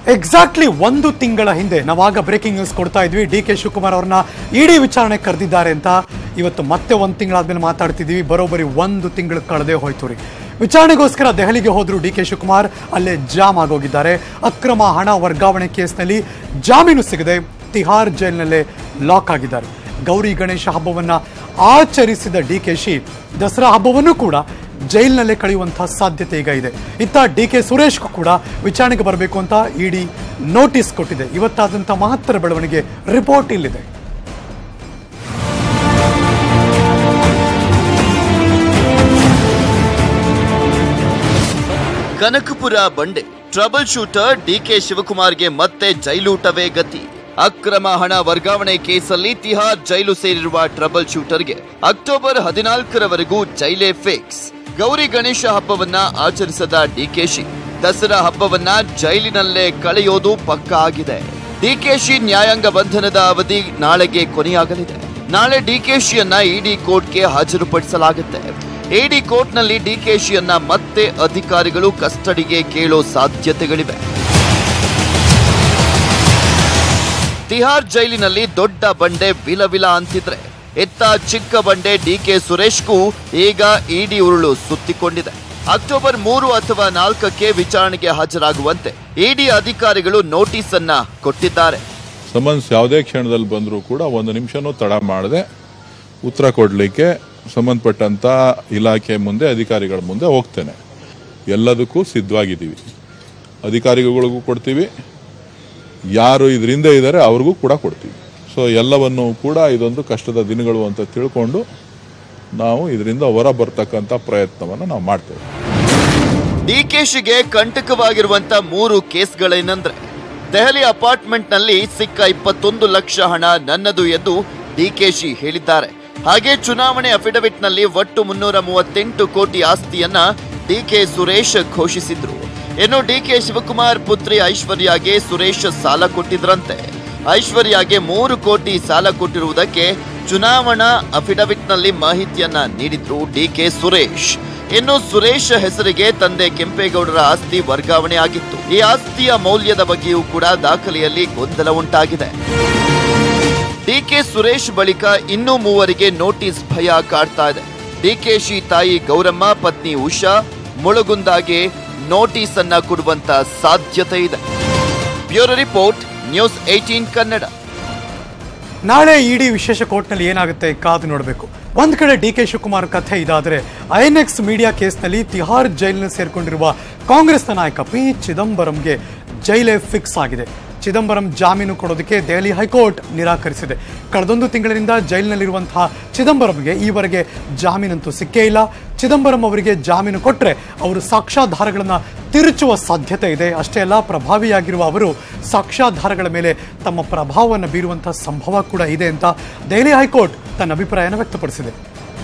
Exactly ಒಂದು ತಿಂಗಳ ಹಿಂದೆ ನಾವಾಗ ಬ್ರೇಕಿಂಗ್ ನ್ಯೂಸ್ ಕೊಡ್ತಾ ಇದ್ವಿ ಡಿ ಕೆ ಶಿವಕುಮಾರ್ ಅವ್ರನ್ನ ಇಡೀ ವಿಚಾರಣೆ ಕರೆದಿದ್ದಾರೆ ಅಂತ ಇವತ್ತು ಮತ್ತೆ ಒಂದು ತಿಂಗಳಾದ್ಮೇಲೆ ಮಾತಾಡ್ತಿದ್ದೀವಿ ಬರೋಬ್ಬರಿ ಒಂದು ತಿಂಗಳು ಕಳೆದೇ ಹೋಯ್ತು ರೀ ವಿಚಾರಣೆಗೋಸ್ಕರ ದೆಹಲಿಗೆ ಹೋದ್ರು ಡಿ ಕೆ ಶಿವಕುಮಾರ್ ಅಲ್ಲೇ ಜಾಮ್ ಆಗೋಗಿದ್ದಾರೆ ಅಕ್ರಮ ಹಣ ವರ್ಗಾವಣೆ ಕೇಸ್ನಲ್ಲಿ ಜಾಮೀನು ಸಿಗದೆ ತಿಹಾರ್ ಜೈಲಿನಲ್ಲೇ ಲಾಕ್ ಆಗಿದ್ದಾರೆ ಗೌರಿ ಗಣೇಶ ಹಬ್ಬವನ್ನ ಆಚರಿಸಿದ ಡಿ ಕೆ ಶಿ ದಸರಾ ಹಬ್ಬವನ್ನು ಕೂಡ ಜೈಲಿನಲ್ಲೇ ಕಳೆಯುವಂತಹ ಸಾಧ್ಯತೆ ಈಗ ಇದೆ ಇತ್ತ ಡಿ ಕೆ ಸುರೇಶ್ಗೂ ಕೂಡ ವಿಚಾರಣೆಗೆ ಬರಬೇಕು ಅಂತ ಇಡಿ ನೋಟಿಸ್ ಕೊಟ್ಟಿದೆ ಇವತ್ತಾದಂಥ ಮಹತ್ತರ ಬೆಳವಣಿಗೆ ರಿಪೋರ್ಟ್ ಇಲ್ಲಿದೆ ಕನಕಪುರ ಬಂಡೆ ಟ್ರಬಲ್ ಶೂಟರ್ ಡಿಕೆ ಶಿವಕುಮಾರ್ಗೆ ಮತ್ತೆ ಜೈಲೂಟವೇ ಗತಿ ಅಕ್ರಮ ಹಣ ವರ್ಗಾವಣೆ ಕೇಸಲ್ಲಿ ತಿಹಾರ್ ಜೈಲು ಸೇರಿರುವ ಟ್ರಬಲ್ ಶೂಟರ್ಗೆ ಅಕ್ಟೋಬರ್ ಹದಿನಾಲ್ಕರವರೆಗೂ ಜೈಲೇ ಫಿಕ್ಸ್ ಗೌರಿ ಗಣೇಶ ಹಬ್ಬವನ್ನ ಆಚರಿಸದ ಡಿಕೆಶಿ ದಸರಾ ಹಬ್ಬವನ್ನ ಜೈಲಿನಲ್ಲೇ ಕಳೆಯೋದು ಪಕ್ಕ ಆಗಿದೆ ಡಿಕೆಶಿ ನ್ಯಾಯಾಂಗ ಬಂಧನದ ಅವಧಿ ನಾಳೆಗೆ ಕೊನೆಯಾಗಲಿದೆ ನಾಳೆ ಡಿಕೆಶಿಯನ್ನ ಇಡಿ ಕೋರ್ಟ್ಗೆ ಹಾಜರುಪಡಿಸಲಾಗುತ್ತೆ ಇಡಿ ಕೋರ್ಟ್ನಲ್ಲಿ ಡಿಕೆಶಿಯನ್ನ ಮತ್ತೆ ಅಧಿಕಾರಿಗಳು ಕಸ್ಟಡಿಗೆ ಕೇಳೋ ಸಾಧ್ಯತೆಗಳಿವೆ ತಿಹಾರ್ ಜೈಲಿನಲ್ಲಿ ದೊಡ್ಡ ಬಂಡೆ ವಿಲವಿಲ ಅಂತಿದ್ರೆ ಎತ್ತ ಚಿಕ್ಕ ಬಂಡೆ ಡಿಕೆ ಸುರೇಶ್ಗೂ ಈಗ ಇಡಿ ಉರುಳು ಸುತ್ತಿಕೊಂಡಿದೆ ಅಕ್ಟೋಬರ್ ಮೂರು ಅಥವಾ ನಾಲ್ಕಕ್ಕೆ ವಿಚಾರಣೆಗೆ ಹಾಜರಾಗುವಂತೆ ಇಡಿ ಅಧಿಕಾರಿಗಳು ನೋಟಿಸ್ ಅನ್ನ ಕೊಟ್ಟಿದ್ದಾರೆ ಸಮನ್ಸ್ ಯಾವುದೇ ಕ್ಷಣದಲ್ಲಿ ಬಂದರೂ ಕೂಡ ಒಂದು ನಿಮಿಷನೂ ತಡ ಮಾಡದೆ ಉತ್ತರ ಕೊಡಲಿಕ್ಕೆ ಸಂಬಂಧಪಟ್ಟಂತ ಇಲಾಖೆ ಮುಂದೆ ಅಧಿಕಾರಿಗಳ ಮುಂದೆ ಹೋಗ್ತೇನೆ ಎಲ್ಲದಕ್ಕೂ ಸಿದ್ಧವಾಗಿದ್ದೀವಿ ಅಧಿಕಾರಿಗಳಿಗೂ ಕೊಡ್ತೀವಿ ಯಾರು ಇದರಿಂದ ಇದ್ದಾರೆ ಅವ್ರಿಗೂ ಕೂಡ ಕೊಡ್ತೀವಿ ಸೊ ಎಲ್ಲವನ್ನು ಕೂಡ ಇದೊಂದು ಕಷ್ಟದ ದಿನಗಳು ಅಂತ ತಿಳ್ಕೊಂಡು ನಾವು ಇದರಿಂದ ಹೊರ ಬರ್ತಕ್ಕಂಥ ಪ್ರಯತ್ನವನ್ನು ನಾವು ಮಾಡ್ತೇವೆ ಡಿಕೆಶಿಗೆ ಕಂಟಕವಾಗಿರುವಂತ ಮೂರು ಕೇಸ್ಗಳೇನೆಂದ್ರೆ ದೆಹಲಿ ಅಪಾರ್ಟ್ಮೆಂಟ್ನಲ್ಲಿ ಸಿಕ್ಕ ಇಪ್ಪತ್ತೊಂದು ಲಕ್ಷ ಹಣ ನನ್ನದು ಎಂದು ಡಿಕೆಶಿ ಹೇಳಿದ್ದಾರೆ ಹಾಗೆ ಚುನಾವಣೆ ಅಫಿಡವಿಟ್ನಲ್ಲಿ ಒಟ್ಟು ಮುನ್ನೂರ ಮೂವತ್ತೆಂಟು ಕೋಟಿ ಆಸ್ತಿಯನ್ನ ಡಿಕೆ ಸುರೇಶ್ ಘೋಷಿಸಿದ್ರು ಇನ್ನು ಡಿಕೆ ಶಿವಕುಮಾರ್ ಪುತ್ರಿ ಐಶ್ವರ್ಯಾಗೆ ಸುರೇಶ್ ಸಾಲ ಕೊಟ್ಟಿದ್ರಂತೆ ಐಶ್ವರ್ಯಾಗೆ ಮೂರು ಕೋಟಿ ಸಾಲ ಕೊಟ್ಟಿರುವುದಕ್ಕೆ ಚುನಾವಣಾ ಅಫಿಡವಿಟ್ನಲ್ಲಿ ಮಾಹಿತಿಯನ್ನ ನೀಡಿದ್ರು ಡಿಕೆ ಸುರೇಶ್ ಇನ್ನು ಸುರೇಶ್ ಹೆಸರಿಗೆ ತಂದೆ ಕೆಂಪೇಗೌಡರ ಆಸ್ತಿ ವರ್ಗಾವಣೆ ಆಗಿತ್ತು ಈ ಆಸ್ತಿಯ ಮೌಲ್ಯದ ಬಗ್ಗೆಯೂ ಕೂಡ ದಾಖಲೆಯಲ್ಲಿ ಗೊಂದಲ ಉಂಟಾಗಿದೆ ಡಿಕೆ ಸುರೇಶ್ ಬಳಿಕ ಇನ್ನೂ ಮೂವರಿಗೆ ನೋಟಿಸ್ ಭಯ ಕಾಡ್ತಾ ಇದೆ ಡಿಕೆಶಿ ತಾಯಿ ಗೌರಮ್ಮ ಪತ್ನಿ ಉಷಾ ಮುಳುಗುಂದಾಗೆ ನೋಟಿಸ್ ಅನ್ನ ಕೊಡುವಂತ ಸಾಧ್ಯತೆ ಇದೆ bureau report news eighteen Kannada ನಾಳೆ ಇಡಿ ವಿಶೇಷ ಕೋರ್ಟ್ನಲ್ಲಿ ಏನಾಗುತ್ತೆ ಕಾದು ನೋಡಬೇಕು ಒಂದ್ ಕಡೆ ಡಿ ಕೆ ಶಿವಕುಮಾರ್ ಕಥೆ ಇದಾದರೆ ಐಎನ್ಎಕ್ಸ್ ಮೀಡಿಯಾ ಕೇಸ್ನಲ್ಲಿ ತಿಹಾರ್ ಜೈಲಿನ ಸೇರ್ಕೊಂಡಿರುವ ಕಾಂಗ್ರೆಸ್ನ ನಾಯಕ ಪಿ ಚಿದಂಬರಂಗೆ ಜೈಲೇ ಫಿಕ್ಸ್ ಆಗಿದೆ ಚಿದಂಬರಂ ಜಾಮೀನು ಕೊಡೋದಕ್ಕೆ ದೆಹಲಿ ಹೈಕೋರ್ಟ್ ನಿರಾಕರಿಸಿದೆ ಕಳೆದೊಂದು ತಿಂಗಳಿನಿಂದ ಜೈಲಿನಲ್ಲಿರುವಂತಹ ಚಿದಂಬರಂಗೆ ಈವರೆಗೆ ಜಾಮೀನಂತೂ ಸಿಕ್ಕೇ ಇಲ್ಲ ಚಿದಂಬರಂ ಅವರಿಗೆ ಜಾಮೀನು ಕೊಟ್ಟರೆ ಅವರು ಸಾಕ್ಷ್ಯಾಧಾರಗಳನ್ನು ತಿರುಚುವ ಸಾಧ್ಯತೆ ಇದೆ ಅಷ್ಟೇ ಅಲ್ಲ ಪ್ರಭಾವಿಯಾಗಿರುವ ಅವರು ಸಾಕ್ಷ್ಯಾಧಾರಗಳ ಮೇಲೆ ತಮ್ಮ ಪ್ರಭಾವವನ್ನು ಬೀರುವಂತಹ ಸಂಭವ ಕೂಡ ಇದೆ ಅಂತ ದೆಹಲಿ ಹೈಕೋರ್ಟ್ ತನ್ನ ಅಭಿಪ್ರಾಯನ ವ್ಯಕ್ತಪಡಿಸಿದೆ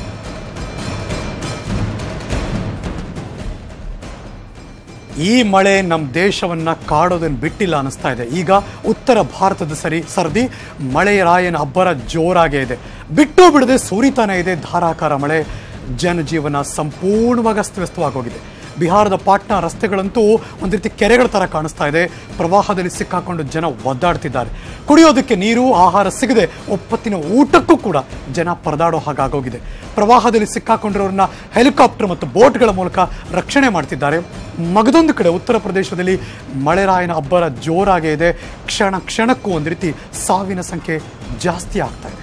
ಈ ಮಳೆ ನಮ್ಮ ದೇಶವನ್ನ ಕಾಡೋದನ್ನು ಬಿಟ್ಟಿಲ್ಲ ಅನಿಸ್ತಾ ಇದೆ ಈಗ ಉತ್ತರ ಭಾರತದ ಸರಿ ಸರದಿ ಮಳೆಯ ರಾಯನ ಅಬ್ಬರ ಜೋರಾಗೇ ಇದೆ ಬಿಟ್ಟು ಬಿಡದೆ ಸುರಿತಾನೆ ಇದೆ ಧಾರಾಕಾರ ಮಳೆ ಜನಜೀವನ ಸಂಪೂರ್ಣವಾಗಿ ಅಸ್ತವ್ಯಸ್ತವಾಗೋಗಿದೆ ಬಿಹಾರದ ಪಾಟ್ನಾ ರಸ್ತೆಗಳಂತೂ ಒಂದು ರೀತಿ ಕೆರೆಗಳ ಥರ ಕಾಣಿಸ್ತಾ ಇದೆ ಪ್ರವಾಹದಲ್ಲಿ ಸಿಕ್ಕಾಕೊಂಡು ಜನ ಒದ್ದಾಡ್ತಿದ್ದಾರೆ ಕುಡಿಯೋದಕ್ಕೆ ನೀರು ಆಹಾರ ಸಿಗದೆ ಒಪ್ಪತ್ತಿನ ಊಟಕ್ಕೂ ಕೂಡ ಜನ ಪರದಾಡೋ ಹಾಗಾಗೋಗಿದೆ ಪ್ರವಾಹದಲ್ಲಿ ಸಿಕ್ಕಾಕೊಂಡಿರೋರನ್ನ ಹೆಲಿಕಾಪ್ಟರ್ ಮತ್ತು ಬೋಟ್ಗಳ ಮೂಲಕ ರಕ್ಷಣೆ ಮಾಡ್ತಿದ್ದಾರೆ ಮಗದೊಂದು ಕಡೆ ಉತ್ತರ ಪ್ರದೇಶದಲ್ಲಿ ಮಳೆರಾಯನ ಅಬ್ಬರ ಜೋರಾಗೇ ಇದೆ ಕ್ಷಣ ಕ್ಷಣಕ್ಕೂ ಒಂದು ರೀತಿ ಸಾವಿನ ಸಂಖ್ಯೆ ಜಾಸ್ತಿ ಆಗ್ತಾ ಇದೆ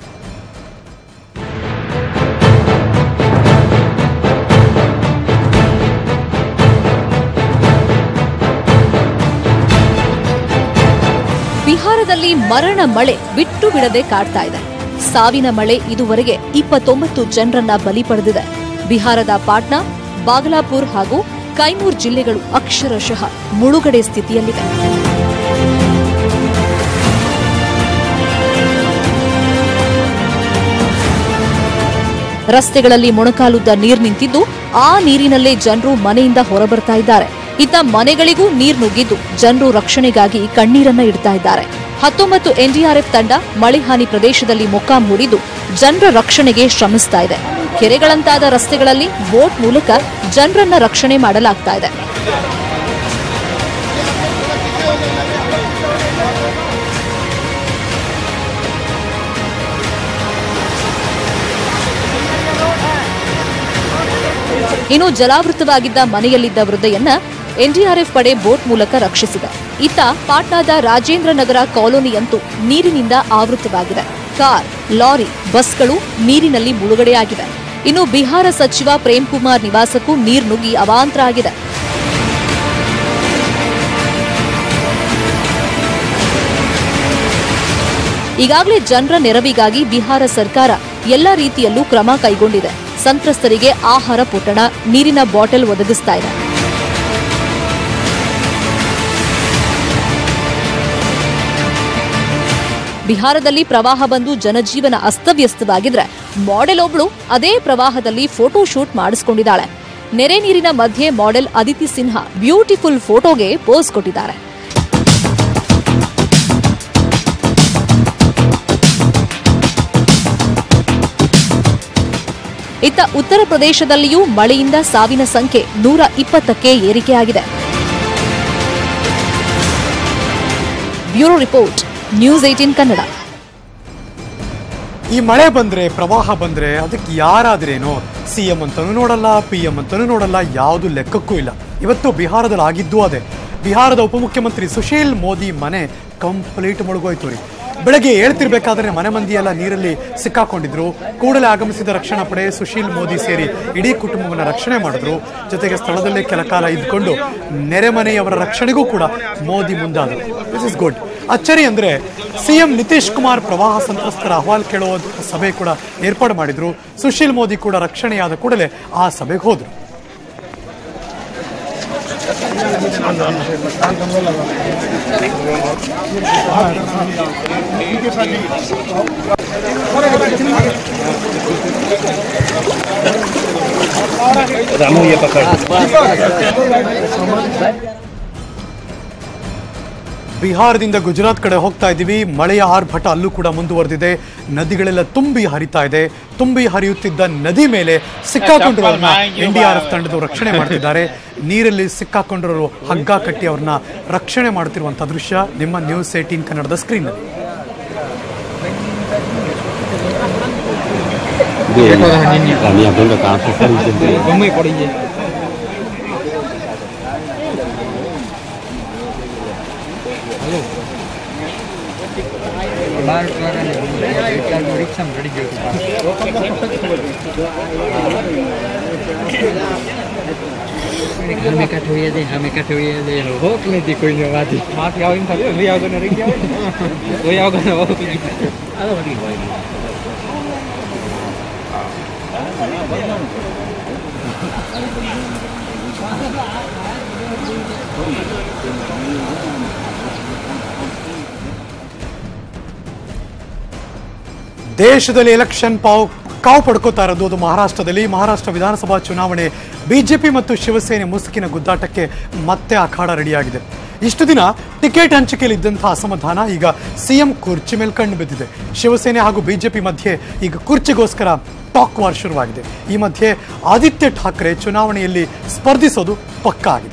ಬಿಹಾರದಲ್ಲಿ ಮರಣ ಮಳೆ ಬಿಟ್ಟು ಬಿಡದೆ ಕಾಡ್ತಾ ಇದೆ ಸಾವಿನ ಮಳೆ ಇದುವರೆಗೆ ಇಪ್ಪತ್ತೊಂಬತ್ತು ಜನರನ್ನ ಬಲಿ ಪಡೆದಿದೆ ಬಿಹಾರದ ಪಾಟ್ನಾ ಬಾಗಲಾಪುರ್ ಹಾಗೂ ಕೈಮೂರ್ ಜಿಲ್ಲೆಗಳು ಅಕ್ಷರಶಃ ಮುಳುಗಡೆ ಸ್ಥಿತಿಯಲ್ಲಿವೆ ರಸ್ತೆಗಳಲ್ಲಿ ಮೊಣಕಾಲುದ್ದ ನೀರ್ ನಿಂತಿದ್ದು ಆ ನೀರಿನಲ್ಲೇ ಜನರು ಮನೆಯಿಂದ ಹೊರಬರ್ತಾ ಇದ್ದಾರೆ ಇತ್ತ ಮನೆಗಳಿಗೂ ನೀರ್ ನುಗ್ಗಿದ್ದು ಜನರು ರಕ್ಷಣೆಗಾಗಿ ಕಣ್ಣೀರನ್ನ ಇಡ್ತಾ ಇದ್ದಾರೆ ಹತ್ತೊಂಬತ್ತು ಎನ್ಡಿಆರ್ಎಫ್ ತಂಡ ಮಳೆ ಹಾನಿ ಪ್ರದೇಶದಲ್ಲಿ ಮೊಕ್ಕಾಂ ಹೂಡಿದ್ದು ಜನರ ರಕ್ಷಣೆಗೆ ಶ್ರಮಿಸ್ತಾ ಇದೆ ಕೆರೆಗಳಂತಾದ ರಸ್ತೆಗಳಲ್ಲಿ ಬೋಟ್ ಮೂಲಕ ಜನರನ್ನ ರಕ್ಷಣೆ ಮಾಡಲಾಗ್ತಾ ಇದೆ ಇನ್ನು ಜಲಾವೃತವಾಗಿದ್ದ ಮನೆಯಲ್ಲಿದ್ದ ವೃದ್ಧೆಯನ್ನ ಎನ್ಡಿಆರ್ಎಫ್ ಪಡೆ ಬೋಟ್ ಮೂಲಕ ರಕ್ಷಿಸಿದೆ ಇತ್ತ ಪಾಟ್ನಾದ ರಾಜೇಂದ್ರ ನಗರ ಕಾಲೋನಿಯಂತೂ ನೀರಿನಿಂದ ಆವೃತವಾಗಿದೆ ಕಾರ್ ಲಾರಿ ಬಸ್ಗಳು ನೀರಿನಲ್ಲಿ ಮುಳುಗಡೆಯಾಗಿವೆ ಇನ್ನು ಬಿಹಾರ ಸಚಿವ ಪ್ರೇಮ್ ಕುಮಾರ್ ನಿವಾಸಕ್ಕೂ ನೀರು ನುಗ್ಗಿ ಅವಾಂತರ ಆಗಿದೆ ಈಗಾಗಲೇ ಜನರ ನೆರವಿಗಾಗಿ ಬಿಹಾರ ಸರ್ಕಾರ ಎಲ್ಲ ರೀತಿಯಲ್ಲೂ ಕ್ರಮ ಕೈಗೊಂಡಿದೆ ಸಂತ್ರಸ್ತರಿಗೆ ಆಹಾರ ಪೊಟ್ಟಣ ನೀರಿನ ಬಾಟಲ್ ಒದಗಿಸ್ತಾ ಇದೆ ಬಿಹಾರದಲ್ಲಿ ಪ್ರವಾಹ ಬಂದು ಜನಜೀವನ ಅಸ್ತವ್ಯಸ್ತವಾಗಿದ್ರೆ ಮಾಡೆಲ್ ಒಬ್ಳು ಅದೇ ಪ್ರವಾಹದಲ್ಲಿ ಫೋಟೋ ಶೂಟ್ ಮಾಡಿಸ್ಕೊಂಡಿದ್ದಾಳೆ ನೆರೆ ನೀರಿನ ಮಧ್ಯೆ ಮಾಡೆಲ್ ಅದಿತಿ ಸಿನ್ಹಾ ಬ್ಯೂಟಿಫುಲ್ ಫೋಟೋಗೆ ಪೋಸ್ ಕೊಟ್ಟಿದ್ದಾರೆ ಇತ್ತ ಉತ್ತರ ಪ್ರದೇಶದಲ್ಲಿಯೂ ಮಳೆಯಿಂದ ಸಾವಿನ ಸಂಖ್ಯೆ ನೂರ ಇಪ್ಪತ್ತಕ್ಕೆ ಏರಿಕೆಯಾಗಿದೆ bureau report news eighteen Kannada ಈ ಮಳೆ ಬಂದ್ರೆ ಪ್ರವಾಹ ಬಂದ್ರೆ ಅದಕ್ಕೆ ಯಾರಾದ್ರೇನೋ ಸಿ ಎಂ ಅಂತಾನೂ ನೋಡಲ್ಲ ಪಿ ಎಂ ಅಂತಾನೂ ನೋಡಲ್ಲ ಯಾವುದು ಲೆಕ್ಕಕ್ಕೂ ಇಲ್ಲ ಇವತ್ತು ಬಿಹಾರದಲ್ಲಿ ಆಗಿದ್ದು ಅದೇ ಬಿಹಾರದ ಉಪಮುಖ್ಯಮಂತ್ರಿ ಸುಶೀಲ್ ಮೋದಿ ಮನೆ ಕಂಪ್ಲೀಟ್ ಮುಳುಗೋಯ್ತು ರೀ ಬೆಳಗ್ಗೆ ಹೇಳ್ತಿರ್ಬೇಕಾದ್ರೆ ಮನೆ ಮಂದಿ ಎಲ್ಲ ನೀರಲ್ಲಿ ಸಿಕ್ಕಾಕೊಂಡಿದ್ರು ಕೂಡಲೇ ಆಗಮಿಸಿದ ರಕ್ಷಣಾ ಪಡೆ ಸುಶೀಲ್ ಮೋದಿ ಸೇರಿ ಇಡೀ ಕುಟುಂಬವನ್ನು ರಕ್ಷಣೆ ಮಾಡಿದ್ರು ಜೊತೆಗೆ ಸ್ಥಳದಲ್ಲೇ ಕೆಲ ಕಾಲ ಇದ್ಕೊಂಡು ನೆರೆಮನೆಯವರ ರಕ್ಷಣೆಗೂ ಕೂಡ ಮೋದಿ ಮುಂದಾದರು ದಿಸ್ ಇಸ್ ಗುಡ್ ಅಚ್ಚರಿ ಅಂದ್ರೆ ಸಿಎಂ ನಿತೀಶ್ ಕುಮಾರ್ ಪ್ರವಾಹ ಸಂತ್ರಸ್ತರ ಅಹವಾಲ್ ಕೇಳುವ ಸಭೆ ಕೂಡ ಏರ್ಪಾಡು ಮಾಡಿದ್ರು ಸುಶೀಲ್ ಮೋದಿ ಕೂಡ ರಕ್ಷಣೆಯಾದ ಕೂಡಲೇ ಆ ಸಭೆಗೆ ಹೋದ್ರು ಬಿಹಾರದಿಂದ ಗುಜರಾತ್ ಕಡೆ ಹೋಗ್ತಾ ಇದ್ದೀವಿ ಮಳೆಯ ಆರ್ಭಟ ಅಲ್ಲೂ ಕೂಡ ಮುಂದುವರೆದಿದೆ ನದಿಗಳೆಲ್ಲ ತುಂಬಿ ಹರಿತಾ ಇದೆ ತುಂಬಿ ಹರಿಯುತ್ತಿದ್ದ ನದಿ ಮೇಲೆ ಸಿಕ್ಕಾಕೊಂಡಿರೋರನ್ನ ಎನ್ ಡಿ ಆರ್ ಎಫ್ ತಂಡದವರು ರಕ್ಷಣೆ ಮಾಡ್ತಿದ್ದಾರೆ ನೀರಲ್ಲಿ ಸಿಕ್ಕಾಕೊಂಡಿರೋರು ಹಗ್ಗ ಕಟ್ಟಿ ಅವ್ರನ್ನ ರಕ್ಷಣೆ ಮಾಡ್ತಿರುವಂತಹ ದೃಶ್ಯ ನಿಮ್ಮ ನ್ಯೂಸ್ ಏಟೀನ್ ಕನ್ನಡದ screen Kami abang dah kampus kan jadi. हमें कट हुई दे हमें कट हुई दे हो कि नहीं कोई नहीं बात मात ಯಾವ ಇಂತ ಅಲ್ಲಿ ಯಾವ ಗನ ರಿಂಗ್ ಯಾವ ಯಾವ ಗನ ಹೋಗಿ ಅದು ಹೊಡಿ ದೇಶದಲ್ಲಿ ಎಲೆಕ್ಷನ್ ಪಾವು ಕಾವು ಪಡ್ಕೋತಾ ಇರೋದು ಅದು ಮಹಾರಾಷ್ಟ್ರದಲ್ಲಿ ಮಹಾರಾಷ್ಟ್ರ ವಿಧಾನಸಭಾ ಚುನಾವಣೆ ಬಿಜೆಪಿ ಮತ್ತು ಶಿವಸೇನೆ ಮುಸುಕಿನ ಗುದ್ದಾಟಕ್ಕೆ ಮತ್ತೆ ಅಖಾಡ ರೆಡಿಯಾಗಿದೆ ಇಷ್ಟು ದಿನ ಟಿಕೆಟ್ ಹಂಚಿಕೆಯಲ್ಲಿ ಇದ್ದಂತಹ ಅಸಮಾಧಾನ ಈಗ ಸಿಎಂ ಕುರ್ಚಿ ಮೇಲೆ ಕಂಡು ಬಿದ್ದಿದೆ ಶಿವಸೇನೆ ಹಾಗೂ ಬಿಜೆಪಿ ಮಧ್ಯೆ ಈಗ ಕುರ್ಚಿಗೋಸ್ಕರ ಟಾಕ್ ವಾರ್ ಶುರುವಾಗಿದೆ ಈ ಮಧ್ಯೆ ಆದಿತ್ಯ ಠಾಕ್ರೆ ಚುನಾವಣೆಯಲ್ಲಿ ಸ್ಪರ್ಧಿಸೋದು ಪಕ್ಕಾ ಆಗಿದೆ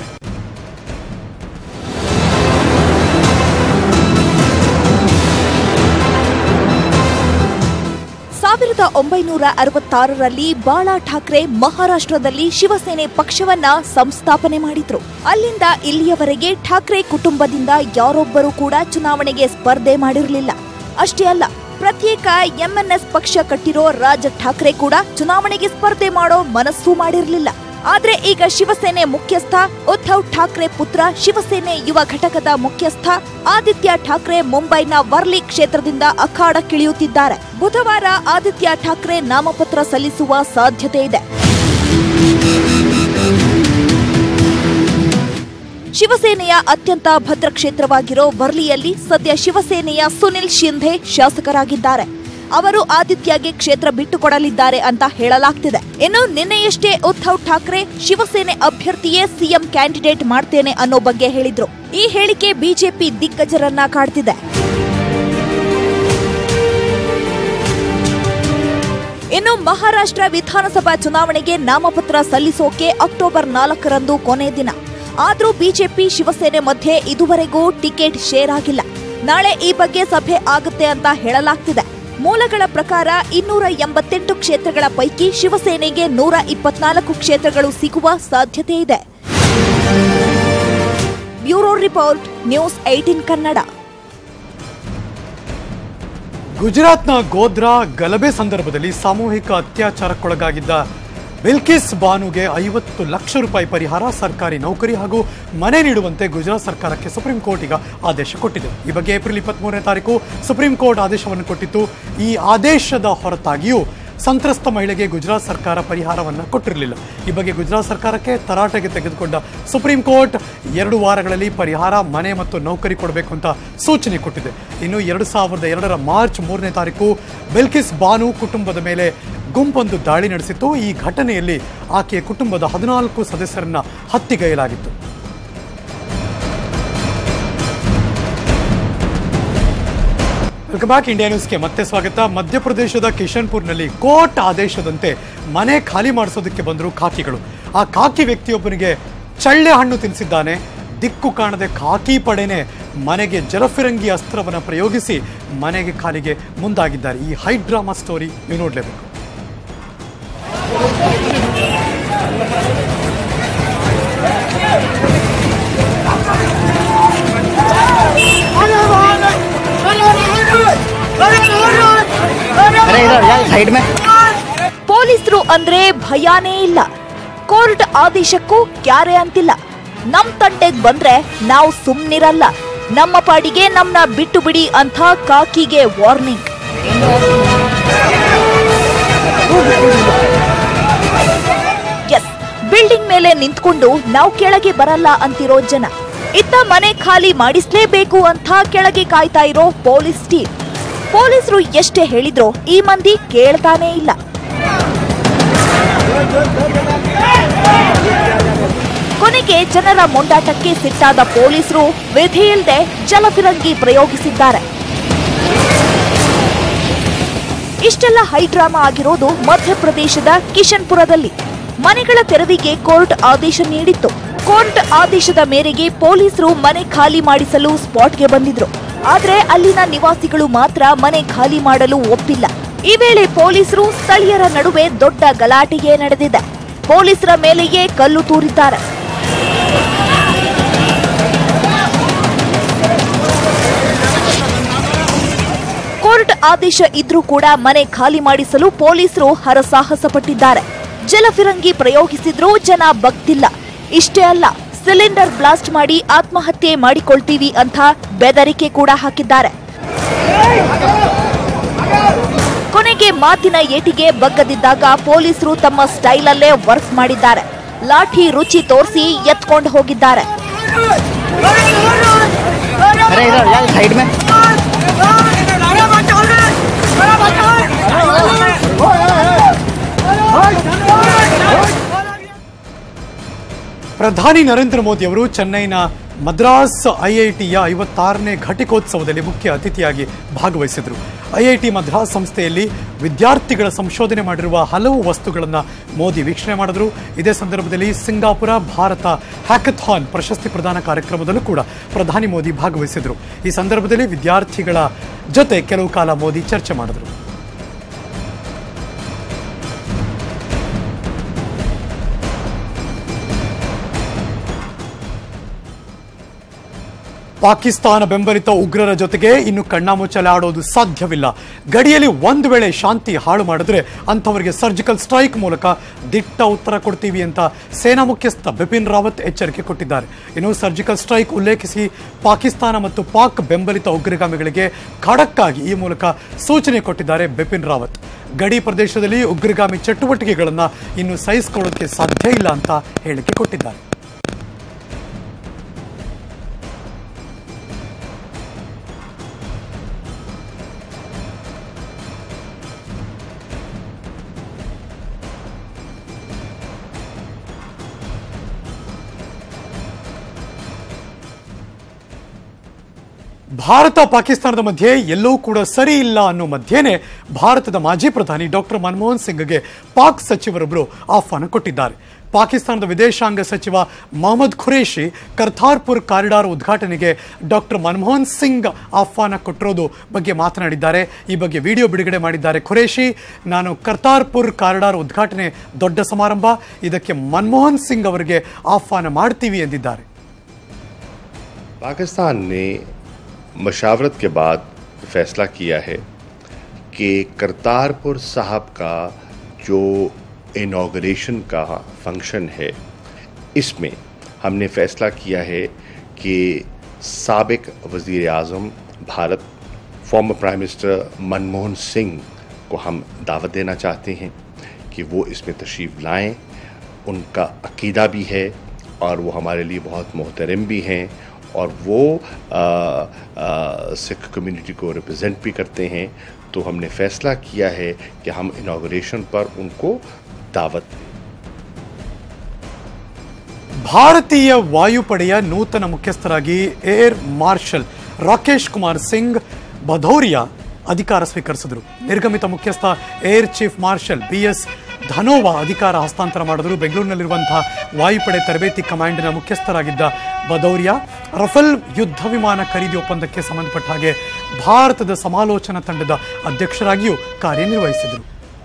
ಸಾವಿರದ ಒಂಬೈನೂರ ಅರವತ್ತಾರರಲ್ಲಿ ಬಾಳಾ ಠಾಕ್ರೆ ಮಹಾರಾಷ್ಟ್ರದಲ್ಲಿ ಶಿವಸೇನೆ ಪಕ್ಷವನ್ನ ಸಂಸ್ಥಾಪನೆ ಮಾಡಿದ್ರು ಅಲ್ಲಿಂದ ಇಲ್ಲಿಯವರೆಗೆ ಠಾಕ್ರೆ ಕುಟುಂಬದಿಂದ ಯಾರೊಬ್ಬರೂ ಕೂಡ ಚುನಾವಣೆಗೆ ಸ್ಪರ್ಧೆ ಮಾಡಿರಲಿಲ್ಲ ಅಷ್ಟೇ ಅಲ್ಲ ಪ್ರತ್ಯೇಕ ಎಂಎನ್ಎಸ್ ಪಕ್ಷ ಕಟ್ಟಿರೋ ರಾಜ್ ಠಾಕ್ರೆ ಕೂಡ ಚುನಾವಣೆಗೆ ಸ್ಪರ್ಧೆ ಮಾಡೋ ಮನಸ್ಸು ಮಾಡಿರಲಿಲ್ಲ ಆದ್ರೆ ಈಗ ಶಿವಸೇನೆ ಮುಖ್ಯಸ್ಥ ಉದ್ಧವ್ ಠಾಕ್ರೆ ಪುತ್ರ ಶಿವಸೇನೆ ಯುವ ಘಟಕದ ಮುಖ್ಯಸ್ಥ ಆದಿತ್ಯ ಠಾಕ್ರೆ ಮುಂಬೈನ ವರ್ಲಿ ಕ್ಷೇತ್ರದಿಂದ ಅಖಾಡಕ್ಕಿಳಿಯುತ್ತಿದ್ದಾರೆ ಬುಧವಾರ ಆದಿತ್ಯ ಠಾಕ್ರೆ ನಾಮಪತ್ರ ಸಲ್ಲಿಸುವ ಸಾಧ್ಯತೆ ಇದೆ ಶಿವಸೇನೆಯ ಅತ್ಯಂತ ಭದ್ರ ಕ್ಷೇತ್ರವಾಗಿರೋ ವರ್ಲಿಯಲ್ಲಿ ಸದ್ಯ ಶಿವಸೇನೆಯ ಸುನಿಲ್ ಶಿಂಧೆ ಶಾಸಕರಾಗಿದ್ದಾರೆ ಅವರು ಆದಿತ್ಯಗೆ ಕ್ಷೇತ್ರ ಬಿಟ್ಟುಕೊಡಲಿದ್ದಾರೆ ಅಂತ ಹೇಳಲಾಗ್ತಿದೆ ಇನ್ನು ನಿನ್ನೆಯಷ್ಟೇ ಉದ್ಧವ್ ಠಾಕ್ರೆ ಶಿವಸೇನೆ ಅಭ್ಯರ್ಥಿಯೇ ಸಿಎಂ ಕ್ಯಾಂಡಿಡೇಟ್ ಮಾಡ್ತೇನೆ ಅನ್ನೋ ಬಗ್ಗೆ ಹೇಳಿದ್ರು ಈ ಹೇಳಿಕೆ ಬಿಜೆಪಿ ದಿಗ್ಗಜರನ್ನ ಕಾಡ್ತಿದೆ ಇನ್ನು ಮಹಾರಾಷ್ಟ್ರ ವಿಧಾನಸಭಾ ಚುನಾವಣೆಗೆ ನಾಮಪತ್ರ ಸಲ್ಲಿಸೋಕೆ ಅಕ್ಟೋಬರ್ ನಾಲ್ಕರಂದು ಕೊನೆ ದಿನ ಆದ್ರೂ ಬಿಜೆಪಿ ಶಿವಸೇನೆ ಮಧ್ಯೆ ಇದುವರೆಗೂ ಟಿಕೆಟ್ ಶೇರ್ ಆಗಿಲ್ಲ ನಾಳೆ ಈ ಬಗ್ಗೆ ಸಭೆ ಆಗುತ್ತೆ ಅಂತ ಹೇಳಲಾಗ್ತಿದೆ ಮೂಲಗಳ ಪ್ರಕಾರ ಇನ್ನೂರ ಎಂಬತ್ತೆಂಟು ಕ್ಷೇತ್ರಗಳ ಪೈಕಿ ಶಿವಸೇನೆಗೆ ನೂರ ಇಪ್ಪತ್ನಾಲ್ಕು ಕ್ಷೇತ್ರಗಳು ಸಿಗುವ ಸಾಧ್ಯತೆ ಇದೆ bureau report news eighteen Kannada ಗುಜರಾತ್ನ ಗೋಧ್ರಾ ಗಲಭೆ ಸಂದರ್ಭದಲ್ಲಿ ಸಾಮೂಹಿಕ ಅತ್ಯಾಚಾರಕ್ಕೊಳಗಾಗಿದ್ದ ಬಿಲ್ಕಿಸ್ ಬಾನುಗೆ ಐವತ್ತು ಲಕ್ಷ ರೂಪಾಯಿ ಪರಿಹಾರ ಸರ್ಕಾರಿ ನೌಕರಿ ಹಾಗೂ ಮನೆ ನೀಡುವಂತೆ ಗುಜರಾತ್ ಸರ್ಕಾರಕ್ಕೆ ಸುಪ್ರೀಂ ಕೋರ್ಟ್ ಈಗ ಆದೇಶ ಕೊಟ್ಟಿದೆ ಈ ಬಗ್ಗೆ ಏಪ್ರಿಲ್ ಇಪ್ಪತ್ಮೂರನೇ ತಾರೀಕು ಸುಪ್ರೀಂ ಕೋರ್ಟ್ ಆದೇಶವನ್ನು ಕೊಟ್ಟಿತ್ತು ಈ ಆದೇಶದ ಹೊರತಾಗಿಯೂ ಸಂತ್ರಸ್ತ ಮಹಿಳೆಗೆ ಗುಜರಾತ್ ಸರ್ಕಾರ ಪರಿಹಾರವನ್ನು ಕೊಟ್ಟಿರಲಿಲ್ಲ ಈ ಬಗ್ಗೆ ಗುಜರಾತ್ ಸರ್ಕಾರಕ್ಕೆ ತರಾಟೆಗೆ ತೆಗೆದುಕೊಂಡ ಸುಪ್ರೀಂ ಕೋರ್ಟ್ ಎರಡು ವಾರಗಳಲ್ಲಿ ಪರಿಹಾರ ಮನೆ ಮತ್ತು ನೌಕರಿ ಕೊಡಬೇಕು ಅಂತ ಸೂಚನೆ ಕೊಟ್ಟಿದೆ ಇನ್ನು ಎರಡು ಸಾವಿರದ ಎರಡರ ಮಾರ್ಚ್ ಮೂರನೇ ತಾರೀಕು ಬಿಲ್ಕಿಸ್ ಬಾನು ಕುಟುಂಬದ ಮೇಲೆ ಗುಂಪೊಂದು ದಾಳಿ ನಡೆಸಿತ್ತು ಈ ಘಟನೆಯಲ್ಲಿ ಆಕೆಯ ಕುಟುಂಬದ ಹದಿನಾಲ್ಕು ಸದಸ್ಯರನ್ನ ಹತ್ಯೆಗೈಯಲಾಗಿತ್ತು ವೆಲ್ಕಮ್ ಬ್ಯಾಕ್ ಇಂಡಿಯಾ ನ್ಯೂಸ್ಗೆ ಮತ್ತೆ ಸ್ವಾಗತ ಮಧ್ಯಪ್ರದೇಶದ ಕಿಶನ್ಪುರ್ನಲ್ಲಿ ಕೋರ್ಟ್ ಆದೇಶದಂತೆ ಮನೆ ಖಾಲಿ ಮಾಡಿಸೋದಕ್ಕೆ ಬಂದರು ಖಾಕಿಗಳು ಆ ಖಾಕಿ ವ್ಯಕ್ತಿಯೊಬ್ಬನಿಗೆ ಚಳ್ಳೆ ಹಣ್ಣು ತಿನ್ನಿಸಿದ್ದಾನೆ ದಿಕ್ಕು ಕಾಣದೆ ಖಾಕಿ ಪಡೆನೆ ಮನೆಗೆ ಜಲಫಿರಂಗಿ ಅಸ್ತ್ರವನ್ನು ಪ್ರಯೋಗಿಸಿ ಮನೆಗೆ ಖಾಲಿಗೆ ಮುಂದಾಗಿದ್ದಾರೆ ಈ ಹೈ ಡ್ರಾಮಾ ಸ್ಟೋರಿ ನೀವು ನೋಡಲೇಬೇಕು अरे इधर यार साइड में ಪೊಲೀಸರು ಅಂದ್ರೆ ಭಯಾನೇ ಇಲ್ಲ ಕೋರ್ಟ್ ಆದೇಶಕ್ಕೂ ಕ್ಯಾರೆ ಅಂತಿಲ್ಲ ನಮ್ ತಂಟೆಗ್ ಬಂದ್ರೆ ನಾವು ಸುಮ್ನಿರಲ್ಲ ನಮ್ಮ ಪಾಡಿಗೆ ನಮ್ನ ಬಿಟ್ಟು ಬಿಡಿ ಅಂತ ಕಾಕಿಗೆ ವಾರ್ನಿಂಗ್ ಎಸ್ ಬಿಲ್ಡಿಂಗ್ ಮೇಲೆ ನಿಂತ್ಕೊಂಡು ನಾವು ಕೆಳಗೆ ಬರಲ್ಲ ಅಂತಿರೋ ಜನ ಇತ್ತ ಮನೆ ಖಾಲಿ ಮಾಡಿಸ್ಲೇಬೇಕು ಅಂತ ಕೆಳಗೆ ಕಾಯ್ತಾ ಇರೋ ಪೊಲೀಸ್ ಟೀಮ್ ಪೊಲೀಸರು ಎಷ್ಟೇ ಹೇಳಿದ್ರೋ ಈ ಮಂದಿ ಕೇಳ್ತಾನೇ ಇಲ್ಲ ಕೊನೆಗೆ ಜನರ ಮೊಂಡಾಟಕ್ಕೆ ಸಿಟ್ಟಾದ ಪೊಲೀಸರು ವಿಧಿಯಿಲ್ಲದೆ ಜಲಫಿರಂಗಿ ಪ್ರಯೋಗಿಸಿದ್ದಾರೆ ಇಷ್ಟೆಲ್ಲ ಹೈಡ್ರಾಮಾ ಆಗಿರೋದು ಮಧ್ಯಪ್ರದೇಶದ ಕಿಶನ್ಪುರದಲ್ಲಿ ಮನೆಗಳ ತೆರವಿಗೆ ಕೋರ್ಟ್ ಆದೇಶ ನೀಡಿತ್ತು ಕೋರ್ಟ್ ಆದೇಶದ ಮೇರೆಗೆ ಪೊಲೀಸರು ಮನೆ ಖಾಲಿ ಮಾಡಿಸಲು ಸ್ಪಾಟ್ಗೆ ಬಂದಿದ್ರು ಆದ್ರೆ ಅಲ್ಲಿನ ನಿವಾಸಿಗಳು ಮಾತ್ರ ಮನೆ ಖಾಲಿ ಮಾಡಲು ಒಪ್ಪಿಲ್ಲ ಈ ವೇಳೆ ಪೊಲೀಸರು ಸ್ಥಳೀಯರ ನಡುವೆ ದೊಡ್ಡ ಗಲಾಟೆಯೇ ನಡೆದಿದೆ ಪೊಲೀಸರ ಮೇಲೆಯೇ ಕಲ್ಲು ತೂರಿದ್ದಾರೆ ಕೋರ್ಟ್ ಆದೇಶ ಇದ್ರೂ ಕೂಡ ಮನೆ ಖಾಲಿ ಮಾಡಿಸಲು ಪೊಲೀಸರು ಹರಸಾಹಸ ಪಟ್ಟಿದ್ದಾರೆ ಜಲಫಿರಂಗಿ ಪ್ರಯೋಗಿಸಿದ್ರೂ ಜನ ಬಗ್ತಿಲ್ಲ ಇಷ್ಟೇ ಅಲ್ಲ ಸಿಲಿಂಡರ್ ಬ್ಲಾಸ್ಟ್ ಮಾಡಿ ಆತ್ಮಹತ್ಯೆ ಮಾಡಿಕೊಳ್ತೀವಿ ಅಂತ ಬೆದರಿಕೆ ಕೂಡ ಹಾಕಿದ್ದಾರೆ ಕೊನೆಗೆ ಮಾತಿನ ಏಟಿಗೆ ಬಗ್ಗದಿದ್ದಾಗ ಪೊಲೀಸರು ತಮ್ಮ ಸ್ಟೈಲಲ್ಲೇ ವರ್ಕ್ ಮಾಡಿದ್ದಾರೆ ಲಾಠಿ ರುಚಿ ತೋರಿಸಿ ಎತ್ಕೊಂಡು ಹೋಗಿದ್ದಾರೆ अरे इधर यार साइड में ಪ್ರಧಾನಿ ನರೇಂದ್ರ ಮೋದಿ ಅವರು ಚೆನ್ನೈನ ಮದ್ರಾಸ್ ಐಐಟಿಯ ಐವತ್ತಾರನೇ ಘಟಿಕೋತ್ಸವದಲ್ಲಿ ಮುಖ್ಯ ಅತಿಥಿಯಾಗಿ ಭಾಗವಹಿಸಿದರು ಐಐಟಿ ಮದ್ರಾಸ್ ಸಂಸ್ಥೆಯಲ್ಲಿ ವಿದ್ಯಾರ್ಥಿಗಳ ಸಂಶೋಧನೆ ಮಾಡಿರುವ ಹಲವು ವಸ್ತುಗಳನ್ನು ಮೋದಿ ವೀಕ್ಷಣೆ ಮಾಡಿದ್ರು ಇದೇ ಸಂದರ್ಭದಲ್ಲಿ ಸಿಂಗಾಪುರ ಭಾರತ ಹ್ಯಾಕಥಾನ್ ಪ್ರಶಸ್ತಿ ಪ್ರದಾನ ಕಾರ್ಯಕ್ರಮದಲ್ಲೂ ಕೂಡ ಪ್ರಧಾನಿ ಮೋದಿ ಭಾಗವಹಿಸಿದರು ಈ ಸಂದರ್ಭದಲ್ಲಿ ವಿದ್ಯಾರ್ಥಿಗಳ ಜೊತೆ ಕೆಲವು ಕಾಲ ಮೋದಿ ಚರ್ಚೆ ಮಾಡಿದರು ಪಾಕಿಸ್ತಾನ ಬೆಂಬಲಿತ ಉಗ್ರರ ಜೊತೆಗೆ ಇನ್ನು ಕಣ್ಣಾಮುಚ್ಚಾಲೆ ಆಡೋದು ಸಾಧ್ಯವಿಲ್ಲ ಗಡಿಯಲ್ಲಿ ಒಂದು ವೇಳೆ ಶಾಂತಿ ಹಾಳು ಮಾಡಿದ್ರೆ ಅಂಥವರಿಗೆ ಸರ್ಜಿಕಲ್ ಸ್ಟ್ರೈಕ್ ಮೂಲಕ ದಿಟ್ಟ ಉತ್ತರ ಕೊಡ್ತೀವಿ ಅಂತ ಸೇನಾ ಮುಖ್ಯಸ್ಥ ಬಿಪಿನ್ ರಾವತ್ ಎಚ್ಚರಿಕೆ ಕೊಟ್ಟಿದ್ದಾರೆ ಇನ್ನು ಸರ್ಜಿಕಲ್ ಸ್ಟ್ರೈಕ್ ಉಲ್ಲೇಖಿಸಿ ಪಾಕಿಸ್ತಾನ ಮತ್ತು ಪಾಕ್ ಬೆಂಬಲಿತ ಉಗ್ರಗಾಮಿಗಳಿಗೆ ಖಡಕ್ ಆಗಿ ಈ ಮೂಲಕ ಸೂಚನೆ ಕೊಟ್ಟಿದ್ದಾರೆ ಬಿಪಿನ್ ರಾವತ್ ಗಡಿ ಪ್ರದೇಶದಲ್ಲಿ ಉಗ್ರಗಾಮಿ ಚಟುವಟಿಕೆಗಳನ್ನು ಇನ್ನು ಸಹಿಸಿಕೊಳ್ಳೋದಕ್ಕೆ ಸಾಧ್ಯ ಇಲ್ಲ ಅಂತ ಹೇಳಿಕೆ ಕೊಟ್ಟಿದ್ದಾರೆ ಭಾರತ ಪಾಕಿಸ್ತಾನದ ಮಧ್ಯೆ ಎಲ್ಲವೂ ಕೂಡ ಸರಿ ಇಲ್ಲ ಅನ್ನೋ ಮಧ್ಯೆನೆ ಭಾರತದ ಮಾಜಿ ಪ್ರಧಾನಿ ಡಾಕ್ಟರ್ ಮನಮೋಹನ್ ಸಿಂಗ್ಗೆ ಪಾಕ್ ಸಚಿವರೊಬ್ಬರು ಆಹ್ವಾನ ಕೊಟ್ಟಿದ್ದಾರೆ ಪಾಕಿಸ್ತಾನದ ವಿದೇಶಾಂಗ ಸಚಿವ ಮೊಹಮ್ಮದ್ ಖುರೇಶಿ ಕರ್ತಾರ್ಪುರ್ ಕಾರಿಡಾರ್ ಉದ್ಘಾಟನೆಗೆ ಡಾಕ್ಟರ್ ಮನಮೋಹನ್ ಸಿಂಗ್ ಆಹ್ವಾನ ಕೊಟ್ಟಿರೋದು ಬಗ್ಗೆ ಮಾತನಾಡಿದ್ದಾರೆ ಈ ಬಗ್ಗೆ ವಿಡಿಯೋ ಬಿಡುಗಡೆ ಮಾಡಿದ್ದಾರೆ ಖುರೇಶಿ ನಾನು ಕರ್ತಾರ್ಪುರ್ ಕಾರಿಡಾರ್ ಉದ್ಘಾಟನೆ ದೊಡ್ಡ ಸಮಾರಂಭ ಇದಕ್ಕೆ ಮನಮೋಹನ್ ಸಿಂಗ್ ಅವರಿಗೆ ಆಹ್ವಾನ ಮಾಡ್ತೀವಿ ಎಂದಿದ್ದಾರೆ पाकिस्तान ने मशावरत के बाद फैसला किया है कि करतारपुर साहब का जो इनाग्रेशन का फंक्शन है इसमें हमने फैसला किया है कि सबक वज़ी अजम Bharat former prime minister Manmohan Singh को हम दावत देना चाहते हैं कि वो इसमें तशरीफ़ लाएं उनका अकीदा भी है और वो हमारे लिए बहुत मोहतरम भी हैं और वो आ, आ, सिख कम्युनिटी को रिप्रेजेंट भी करते हैं तो हमने फ़ैसला किया है कि हम इनाग्रेशन पर उनको दावत दें ಭಾರತೀಯ ವಾಯುಪಡೆಯ ನೂತನ ಮುಖ್ಯಸ್ಥರಾಗಿ ಏರ್ ಮಾರ್ಷಲ್ ರಾಕೇಶ್ ಕುಮಾರ್ ಸಿಂಗ್ ಭದೌರಿಯಾ ಅಧಿಕಾರ ಸ್ವೀಕರಿಸಿದರು ನಿರ್ಗಮಿತ ಮುಖ್ಯಸ್ಥ air chief marshal B S Dhanoa ಅಧಿಕಾರ ಹಸ್ತಾಂತರ ಮಾಡಿದರು ಬೆಂಗಳೂರಿನಲ್ಲಿರುವಂತಹ ವಾಯುಪಡೆ ತರಬೇತಿ ಕಮಾಂಡ್ನ ಮುಖ್ಯಸ್ಥರಾಗಿದ್ದ ಭದೌರಿಯಾ ರಫೇಲ್ ಯುದ್ಧ ವಿಮಾನ ಖರೀದಿ ಒಪ್ಪಂದಕ್ಕೆ ಸಂಬಂಧಪಟ್ಟ ಹಾಗೆ ಭಾರತದ ಸಮಾಲೋಚನಾ ತಂಡದ ಅಧ್ಯಕ್ಷರಾಗಿಯೂ ಕಾರ್ಯನಿರ್ವಹಿಸಿದರು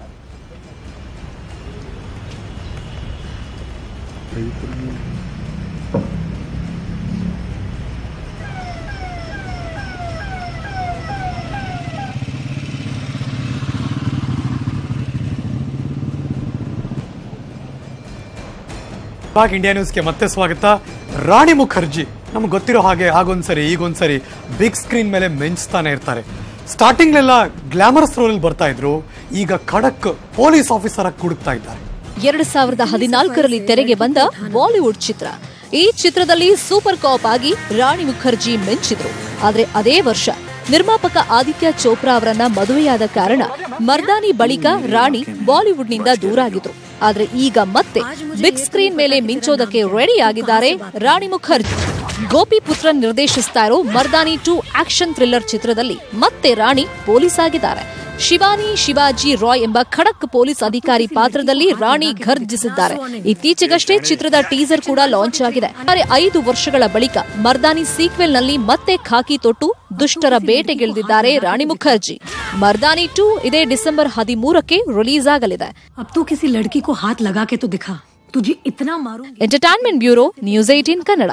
ಬಾಗ್ ಇಂಡಿಯಾ ನ್ಯೂಸ್ಗೆ ಮತ್ತೆ ಸ್ವಾಗತ ರಾಣಿ ಮುಖರ್ಜಿ ನಮ್ಗೆ ಗೊತ್ತಿರೋ ಹಾಗೆ ಆಗೊಂದ್ಸರಿ ಈಗೊಂದ್ಸರಿ ಬಿಗ್ ಸ್ಕ್ರೀನ್ ಮೇಲೆ ಮಿಂಚ್ತಾನೆ ಇರ್ತಾರೆ ಸ್ಟಾರ್ಟಿಂಗ್ ಎಲ್ಲ ಗ್ಲಾಮರಸ್ ರೋಲ್ ಬರ್ತಾ ಇದ್ರು ಈಗ ಖಡಕ್ ಪೊಲೀಸ್ ಆಫೀಸರ್ ಆಗಿ ಕುಡುಕ್ತಾ ಇದ್ದಾರೆ ಎರಡು ಸಾವಿರದ ಹದಿನಾಲ್ಕರಲ್ಲಿ ತೆರೆಗೆ ಬಂದ ಬಾಲಿವುಡ್ ಚಿತ್ರ ಈ ಚಿತ್ರದಲ್ಲಿ ಸೂಪರ್ ಕಾಪ್ ಆಗಿ ರಾಣಿ ಮುಖರ್ಜಿ ಮಿಂಚಿದ್ರು ಆದ್ರೆ ಅದೇ ವರ್ಷ ನಿರ್ಮಾಪಕ ಆದಿತ್ಯ ಚೋಪ್ರಾ ಅವರನ್ನ ಮದುವೆಯಾದ ಕಾರಣ ಮರ್ದಾನಿ ಬಳಿಕ ರಾಣಿ ಬಾಲಿವುಡ್ನಿಂದ ದೂರಾಗಿದ್ರು ಆದ್ರೆ ಈಗ ಮತ್ತೆ ಬಿಗ್ ಸ್ಕ್ರೀನ್ ಮೇಲೆ ಮಿಂಚೋದಕ್ಕೆ ರೆಡಿ ಆಗಿದ್ದಾರೆ ರಾಣಿ ಮುಖರ್ಜಿ ಗೋಪಿ ಪುತ್ರನ್ ನಿರ್ದೇಶಿಸ್ತಾ ಇರೋ ಮರ್ದಾನಿ ಟು ಆಕ್ಷನ್ ಥ್ರಿಲ್ಲರ್ ಚಿತ್ರದಲ್ಲಿ ಮತ್ತೆ ರಾಣಿ ಪೊಲೀಸ್ ಆಗಿದ್ದಾರೆ ಶಿವಾನಿ ಶಿವಾಜಿ ರಾಯ್ ಎಂಬ ಖಡಕ್ ಪೊಲೀಸ್ ಅಧಿಕಾರಿ ಪಾತ್ರದಲ್ಲಿ ರಾಣಿ ಘರ್ಜಿಸಿದ್ದಾರೆ ಇತ್ತೀಚೆಗಷ್ಟೇ ಚಿತ್ರದ ಟೀಸರ್ ಕೂಡ ಲಾಂಚ್ ಆಗಿದೆ ಆದರೆ ಐದು ವರ್ಷಗಳ ಬಳಿಕ ಮರ್ದಾನಿ ಸೀಕ್ವೆಲ್ ನಲ್ಲಿ ಮತ್ತೆ ಖಾಕಿ ತೊಟ್ಟು ದುಷ್ಟರ ಬೇಟೆಗಿಳಿದಿದ್ದಾರೆ ರಾಣಿ ಮುಖರ್ಜಿ ಮರ್ದಾನಿ ಟು ಇದೇ ಡಿಸೆಂಬರ್ ಹದಿಮೂರಕ್ಕೆ ರಿಲೀಸ್ ಆಗಲಿದೆ अब तू किसी लड़की को हाथ लगा के तो दिखा तुझे इतना मारूंगी entertainment bureau news eighteen Kannada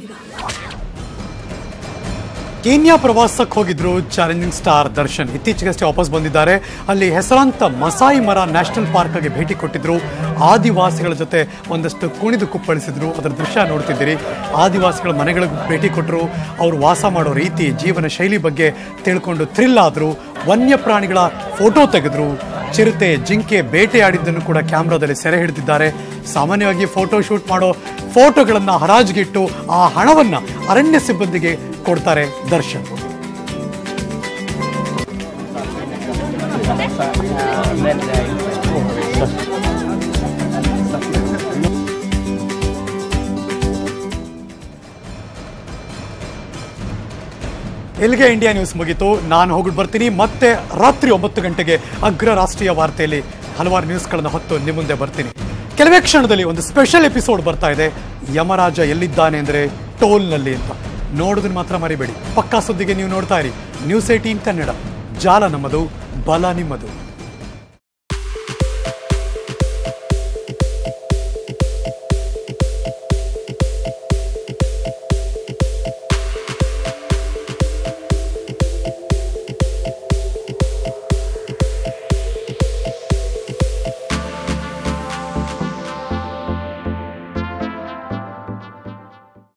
Kenya ಪ್ರವಾಸಕ್ಕೆ ಹೋಗಿದ್ರು ಚಾಲೆಂಜಿಂಗ್ ಸ್ಟಾರ್ ದರ್ಶನ್ ಇತ್ತೀಚೆಗಷ್ಟೇ ವಾಪಸ್ ಬಂದಿದ್ದಾರೆ ಅಲ್ಲಿ ಹೆಸರಾಂತ ಮಸಾಯಿ ಮರ ನ್ಯಾಷನಲ್ ಪಾರ್ಕ್ಗೆ ಭೇಟಿ ಕೊಟ್ಟಿದ್ರು ಆದಿವಾಸಿಗಳ ಜೊತೆ ಒಂದಷ್ಟು ಕುಣಿದು ಕುಪ್ಪಳಿಸಿದ್ರು ಅದರ ದೃಶ್ಯ ನೋಡ್ತಿದ್ದೀರಿ ಆದಿವಾಸಿಗಳ ಮನೆಗಳಿಗೆ ಭೇಟಿ ಕೊಟ್ಟರು ಅವರು ವಾಸ ಮಾಡೋ ರೀತಿ ಜೀವನ ಶೈಲಿ ಬಗ್ಗೆ ತಿಳ್ಕೊಂಡು ಥ್ರಿಲ್ ಆದರು ವನ್ಯ ಪ್ರಾಣಿಗಳ ಫೋಟೋ ತೆಗೆದ್ರು ಚಿರತೆ ಜಿಂಕೆ ಬೇಟೆಯಾಡಿದ್ದನ್ನು ಕೂಡ ಕ್ಯಾಮ್ರಾದಲ್ಲಿ ಸೆರೆ ಹಿಡಿದಿದ್ದಾರೆ ಸಾಮಾನ್ಯವಾಗಿ ಫೋಟೋ ಶೂಟ್ ಮಾಡೋ ಫೋಟೋಗಳನ್ನು ಹರಾಜಿಗಿಟ್ಟು ಆ ಹಣವನ್ನ ಅರಣ್ಯ ಸಿಬ್ಬಂದಿಗೆ ಕೊಡ್ತಾರೆ ದರ್ಶನ್ ಇಲ್ಲಿಗೆ ಇಂಡಿಯಾ ನ್ಯೂಸ್ ಮುಗೀತು ನಾನು ಹೋಗ್ಬಿಟ್ಟು ಬರ್ತೀನಿ ಮತ್ತೆ ರಾತ್ರಿ ಒಂಬತ್ತು ಗಂಟೆಗೆ ಅಗ್ರ ರಾಷ್ಟ್ರೀಯ ವಾರ್ತೆಯಲ್ಲಿ ಹಲವಾರು ನ್ಯೂಸ್ಗಳನ್ನು ಹೊತ್ತು ನಿಮ್ಮ ಮುಂದೆ ಬರ್ತೀನಿ ಕೆಲವೇ ಕ್ಷಣದಲ್ಲಿ ಒಂದು ಸ್ಪೆಷಲ್ ಎಪಿಸೋಡ್ ಬರ್ತಾ ಇದೆ ಯಮರಾಜ ಎಲ್ಲಿದ್ದಾನೆ ಅಂದರೆ ಟೋಲ್ನಲ್ಲಿ ಅಂತ ನೋಡೋದನ್ನ ಮಾತ್ರ ಮರಿಬೇಡಿ ಪಕ್ಕಾ ಸುದ್ದಿಗೆ ನೀವು ನೋಡ್ತಾ ಇರಿ ನ್ಯೂಸ್ ಏಟೀನ್ ಕನ್ನಡ ಜಾಲ ನಮ್ಮದು ಬಲ ನಿಮ್ಮದು